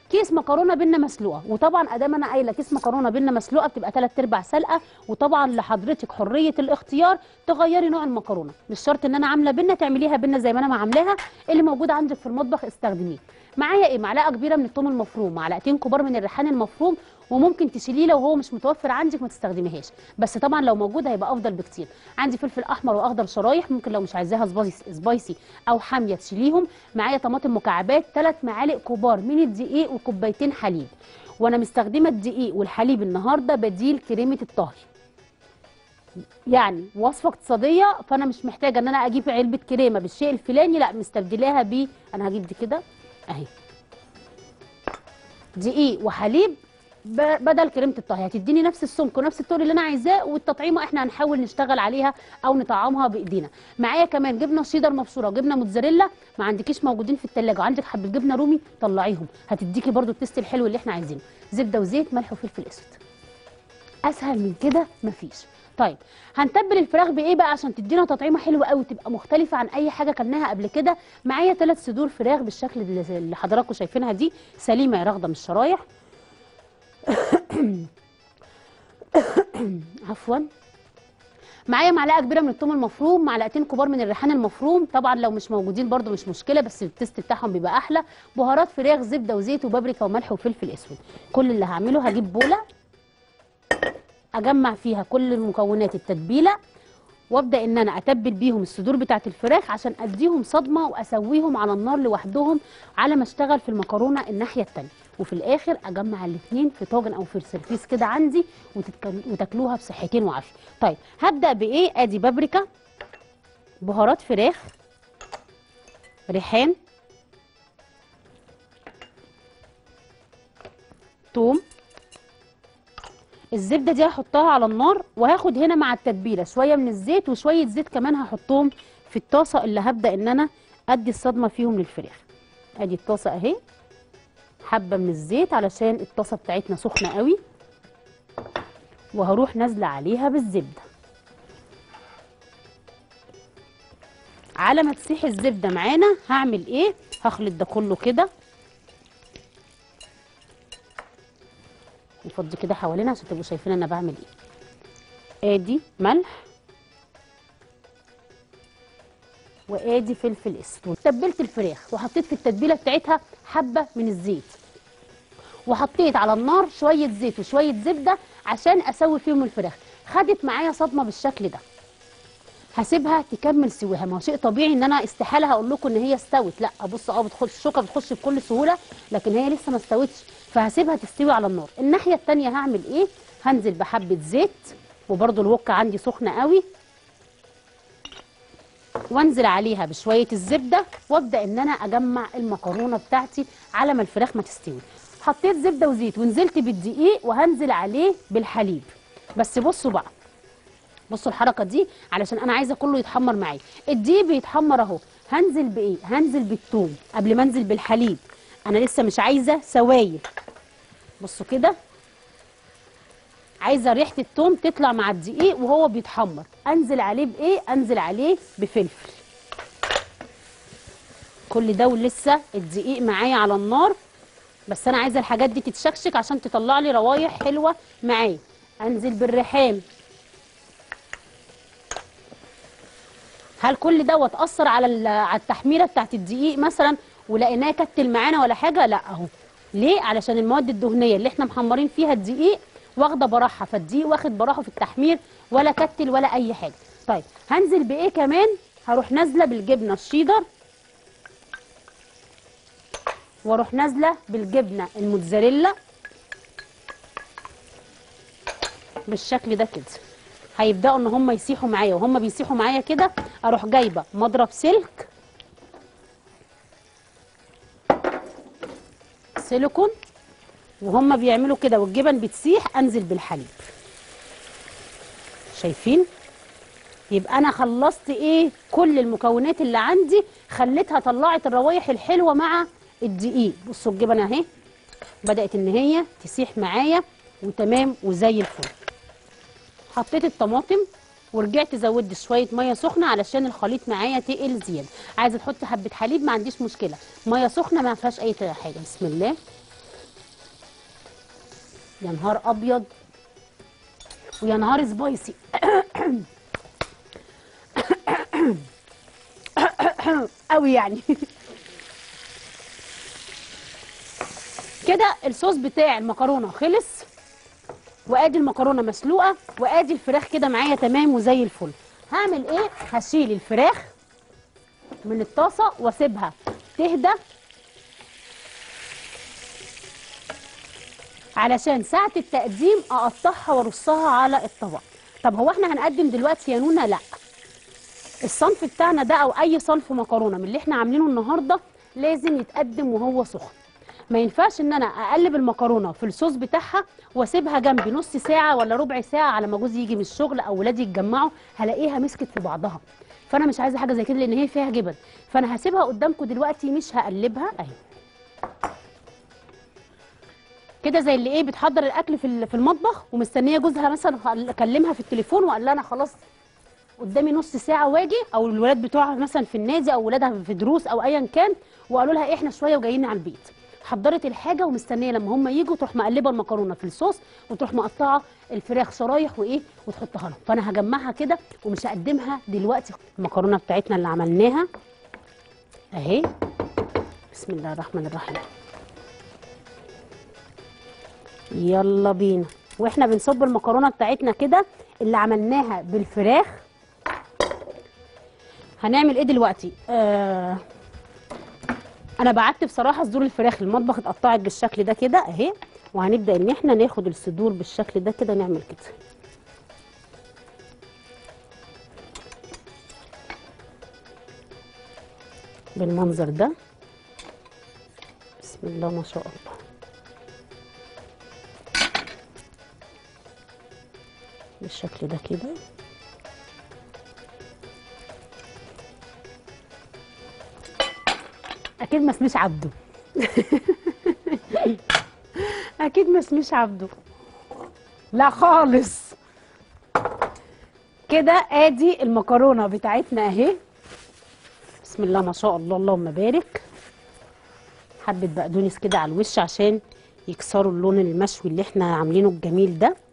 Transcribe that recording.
كيس مكرونه بينا مسلوقه وطبعا ادام انا قايله كيس مكرونه بينا مسلوقه بتبقى 3 ارباع سلقه وطبعا لحضرتك حريه الاختيار تغيري نوع المكرونه مش شرط ان انا عامله بينا تعمليها بينا زي ما انا ما عاملاها اللي موجود عندك في المطبخ استخدميه معايا ايه معلقه كبيره من الثوم المفروم معلقتين كبار من الريحان المفروم وممكن تشيليه لو هو مش متوفر عندك ما تستخدميهاش بس طبعا لو موجود هيبقى افضل بكتير عندي فلفل احمر واخضر شرايح ممكن لو مش عايزاها سبايسي سبايسي او حاميه تشيليهم معايا طماطم مكعبات ثلاث معالق كبار من الدقيق وكوبايتين حليب وانا مستخدمه الدقيق والحليب النهارده بديل كريمه الطهي يعني وصفه اقتصاديه فانا مش محتاجه ان انا اجيب علبه كريمه بالشيء الفلاني لا مستبدلاها ب انا هجيب دي كده اهي دقيق وحليب ب- بدل كريمه الطهي هتديني نفس السمك ونفس الطول اللي انا عايزاه والتطعيمه احنا هنحاول نشتغل عليها او نطعمها بايدينا معايا كمان جبنه شيدر مبشوره وجبنه موتزاريلا ما عندكيش موجودين في الثلاجه وعندك حبه جبنه رومي طلعيهم هتديكي برضو التست الحلو اللي احنا عايزينه زبده وزيت ملح وفلفل اسود اسهل من كده مفيش طيب هنتبل الفراخ بايه بقى عشان تدينا تطعيمه حلوه قوي تبقى مختلفه عن اي حاجه كلناها قبل كده معايا ثلاث صدور فراخ بالشكل اللي اللي حضراتكم شايفينها دي سليمه يا راغده من الشرايح عفوا معايا معلقه كبيره من الثوم المفروم معلقتين كبار من الريحان المفروم طبعا لو مش موجودين برده مش مشكله بس التست بتاعهم بيبقى احلى بهارات فراخ زبده وزيت وبابريكا وملح وفلفل اسود كل اللي هعمله هجيب بوله اجمع فيها كل المكونات التتبيله وابدا ان انا اتبل بيهم الصدور بتاعه الفراخ عشان اديهم صدمه واسويهم على النار لوحدهم على ما اشتغل في المكرونه الناحيه التانية وفي الاخر اجمع الاثنين في طاجن او في سرفيس كده عندي وتتك- وتاكلوها بصحتين وعافيه طيب هبدا بايه ادي بابريكا بهارات فراخ ريحان توم الزبده دي هحطها على النار وهاخد هنا مع التتبيله شويه من الزيت وشويه زيت كمان هحطهم في الطاسه اللي هبدا ان انا ادي الصدمه فيهم للفراخ ادي الطاسه اهي حبه من الزيت علشان الطاسه بتاعتنا سخنه قوي وهروح نازله عليها بالزبده على ما تسيح الزبده معانا هعمل ايه هخلط ده كله كده نفضي كده حوالينا عشان تبقوا شايفين انا بعمل ايه ادي ملح وادي فلفل اسود تبلت الفراخ وحطيت في التتبيله بتاعتها حبه من الزيت وحطيت على النار شويه زيت وشويه زبده عشان اسوي فيهم الفراخ خدت معايا صدمه بالشكل ده هسيبها تكمل سواها ما هو شيء طبيعي ان انا استحاله هقول لكم ان هي استوت لا بص اه بتخش الشوكه بتخش بكل سهوله لكن هي لسه ما استوتش فهسيبها تستوي على النار الناحيه التانية هعمل ايه هنزل بحبه زيت وبرده الوكه عندي سخنه قوي وانزل عليها بشويه الزبده وابدا ان انا اجمع المكرونه بتاعتي على ما الفراخ ما تستوي حطيت زبده وزيت ونزلت بالدقيق وهنزل عليه بالحليب بس بصوا بقى بصوا الحركه دي علشان انا عايزه كله يتحمر معايا الدقيق بيتحمر اهو هنزل بايه هنزل بالثوم قبل ما انزل بالحليب انا لسه مش عايزه سوايل بصوا كده عايزه ريحه الثوم تطلع مع الدقيق وهو بيتحمر انزل عليه بايه انزل عليه بفلفل كل ده ولسه الدقيق معايا على النار بس انا عايزه الحاجات دي تتشكشك عشان تطلع لي روايح حلوه معايا انزل بالريحان هل كل دوت اثر على ال- على التحميره بتاعت الدقيق مثلا ولقيناه كتل معانا ولا حاجه لا اهو ليه علشان المواد الدهنيه اللي احنا محمرين فيها الدقيق واخده براحه فالدقيق واخد براحه في التحمير ولا كتل ولا اي حاجه طيب هنزل بايه كمان هروح نازله بالجبنه الشيدر واروح نازله بالجبنه الموتزاريلا بالشكل ده كده هيبداوا ان هم يسيحوا معايا وهم بيسيحوا معايا كده اروح جايبه مضرب سلك سيليكون وهم بيعملوا كده والجبن بتسيح انزل بالحليب شايفين يبقى انا خلصت ايه كل المكونات اللي عندي خليتها طلعت الروايح الحلوه مع الدقيق بصوا الجبن اهي بدات ان هي تسيح معايا وتمام وزي الفل حطيت الطماطم ورجعت زودت شويه ميه سخنه علشان الخليط معايا تقل زياده عايزه تحطي حبه حليب ما عنديش مشكله ميه سخنه ما فيهاش اي حاجه بسم الله يا نهار ابيض ويا نهار سبايسي قوي يعني كده الصوص بتاع المكرونه خلص وادي المكرونه مسلوقه وادي الفراخ كده معايا تمام وزي الفل هعمل ايه هشيل الفراخ من الطاسه واسيبها تهدى علشان ساعه التقديم اقطعها وارصها على الطبق طب هو احنا هنقدم دلوقتي يا نونا لا الصنف بتاعنا ده او اي صنف مكرونه من اللي احنا عاملينه النهارده لازم يتقدم وهو سخن ما ينفعش ان انا اقلب المكرونه في الصوص بتاعها واسيبها جنبي نص ساعه ولا ربع ساعه على ما جوزي يجي من الشغل او ولادي يتجمعوا هلاقيها مسكت في بعضها فانا مش عايزه حاجه زي كده لان هي فيها جبن فانا هسيبها قدامكم دلوقتي مش هقلبها اهي كده زي اللي ايه بتحضر الاكل في ال- في المطبخ ومستنيه جوزها مثلا اكلمها في التليفون وقال لها انا خلاص قدامي نص ساعه واجي او الولاد بتوعها مثلا في النادي او ولادها في دروس او ايا كان وقالوا لها إيه احنا شويه وجايين على البيت حضرت الحاجه ومستنيه لما هم يجوا تروح مقلبه المكرونه في الصوص وتروح مقطعه الفراخ شرايح وايه وتحطها لهم فانا هجمعها كده ومش هقدمها دلوقتي المكرونه بتاعتنا اللي عملناها اهي بسم الله الرحمن الرحيم يلا بينا واحنا بنصب المكرونه بتاعتنا كده اللي عملناها بالفراخ هنعمل ايه دلوقتي آه انا بعت بصراحه صدور الفراخ المطبخ اتقطعت بالشكل ده كده اهي وهنبدا ان احنا ناخد الصدور بالشكل ده كده نعمل كده بالمنظر ده بسم الله ما شاء الله بالشكل ده كده اكيد ما اسميش عبده اكيد ما اسميش عبده لا خالص كده ادي المكرونه بتاعتنا اهي بسم الله ما شاء الله اللهم بارك حبه بقدونس كده على الوش عشان يكسروا اللون المشوي اللي احنا عاملينه الجميل ده